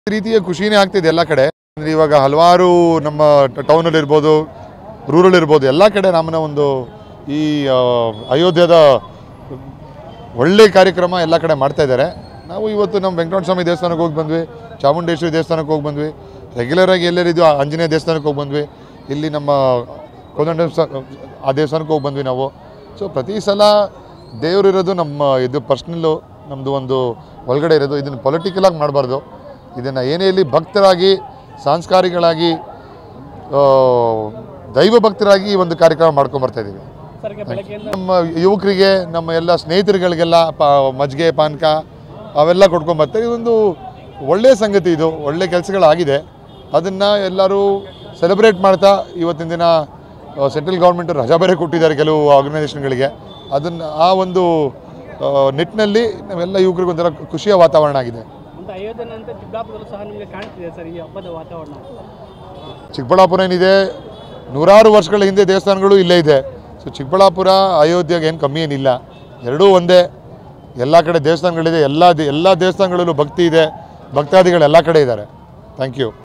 ರೀತಿಯ ಖುಷಿನೇ ಆಗ್ತಿದೆ ಎಲ್ಲ ಕಡೆ ಅಂದ್ರೆ ಇವಾಗ ಹಲವಾರು ನಮ್ಮ ಟೌನಲ್ಲಿ ಇರ್ಬೋದು ರೂರಲ್ ಇರ್ಬೋದು ಎಲ್ಲ ಕಡೆ ನಮ್ಮನ್ನ ಒಂದು ಈ ಆ, ಅಯೋಧ್ಯದ ಒಳ್ಳೆ ಕಾರ್ಯಕ್ರಮ ಎಲ್ಲ ಕಡೆ ಮಾಡ್ತಾ ಇದ್ದಾರೆ ನಾವು ಇವತ್ತು ನಮ್ಮ ವೆಂಕಟರಮಣ ಸ್ವಾಮಿ ದೇವಸ್ಥಾನಕ್ಕೆ ಹೋಗಿ ಬಂದ್ವಿ ಚಾಮುಂಡೇಶ್ವರಿ ದೇವಸ್ಥಾನಕ್ಕೆ ಹೋಗಿ ಬಂದ್ವಿ ರೆಗ್ಯುಲರಾಗಿ ಎಲ್ಲರಿದ್ದು ಆಂಜನೇಯ ದೇವಸ್ಥಾನಕ್ಕೆ ಹೋಗಿ ಬಂದ್ವಿ ಇಲ್ಲಿ ನಮ್ಮ ಕೋದಂಡ ಆ ದೇವಸ್ಥಾನಕ್ಕೆ ಹೋಗಿ ಬಂದ್ವಿ ನಾವು ಸೊ ಪ್ರತಿ ಸಲ ದೇವರಿರೋದು ನಮ್ಮ ಇದು ಪರ್ಸ್ನಲ್ಲು ನಮ್ಮದು ಒಂದು ಒಳಗಡೆ ಇರೋದು ಇದನ್ನು ಪೊಲಿಟಿಕಲಾಗಿ ಮಾಡಬಾರ್ದು ಇದನ್ನು ಏನೇ ಇಲ್ಲಿ ಭಕ್ತರಾಗಿ ಸಾಂಸ್ಕಾರಿಕಗಳಾಗಿ ಆ, ದೈವ ಭಕ್ತರಾಗಿ ಈ ಒಂದು ಕಾರ್ಯಕ್ರಮ ಮಾಡ್ಕೊಂಬರ್ತಾ ಇದ್ದೀವಿ ಸರ್ ಈಗ ಬೆಳಗ್ಗೆಯಿಂದ ನಮ್ಮ ಯುವಕರಿಗೆ ನಮ್ಮ ಎಲ್ಲ ಸ್ನೇಹಿತರುಗಳಿಗೆಲ್ಲ ಪ ಮಜ್ಜಿಗೆ ಪಾನಕ ಅವೆಲ್ಲ ಕೊಟ್ಕೊಂಬರ್ತಾರೆ ಇದೊಂದು ಒಳ್ಳೆಯ ಸಂಗತಿ ಇದು ಒಳ್ಳೆ ಕೆಲಸಗಳಾಗಿದೆ ಅದನ್ನು ಎಲ್ಲರೂ ಸೆಲೆಬ್ರೇಟ್ ಮಾಡ್ತಾ ಇವತ್ತಿನ ದಿನ ಸೆಂಟ್ರಲ್ ಗೌರ್ಮೆಂಟ್ ರಜಾ ಬೇರೆ ಕೊಟ್ಟಿದ್ದಾರೆ ಕೆಲವು ಆರ್ಗನೈಸೇಷನ್ಗಳಿಗೆ ಅದನ್ನು ಆ ಒಂದು ಆ, ನಿಟ್ಟಿನಲ್ಲಿ ನಾವೆಲ್ಲ ಯುವಕರಿಗೆ ಒಂಥರ ಖುಷಿಯ ವಾತಾವರಣ ಆಗಿದೆ ಒಂದು ಅಯೋಧ್ಯೆ ನಂತರ ಚಿಕ್ಕಬಳ್ಳಾಪುರದಲ್ಲೂ ಸಹ ನಿಮಗೆ ಕಾಣ್ತಿದೆ ಸರ್ ಈ ಹಬ್ಬದ ವಾತಾವರಣ ಚಿಕ್ಕಬಳ್ಳಾಪುರ ಏನಿದೆ ನೂರಾರು ವರ್ಷಗಳ ಹಿಂದೆ ದೇವಸ್ಥಾನಗಳು ಇಲ್ಲೇ ಇದೆ ಸೊ ಚಿಕ್ಕಬಳ್ಳಾಪುರ ಅಯೋಧ್ಯೆಗೆ ಏನು ಕಮ್ಮಿ ಏನಿಲ್ಲ ಎರಡೂ ಒಂದೇ ಎಲ್ಲ ಕಡೆ ದೇವಸ್ಥಾನಗಳಿದೆ ಎಲ್ಲ ದೇ- ಎಲ್ಲ ದೇವಸ್ಥಾನಗಳಲ್ಲೂ ಭಕ್ತಿ ಇದೆ ಭಕ್ತಾದಿಗಳು ಎಲ್ಲ ಕಡೆ ಇದ್ದಾರೆ ಥ್ಯಾಂಕ್ ಯು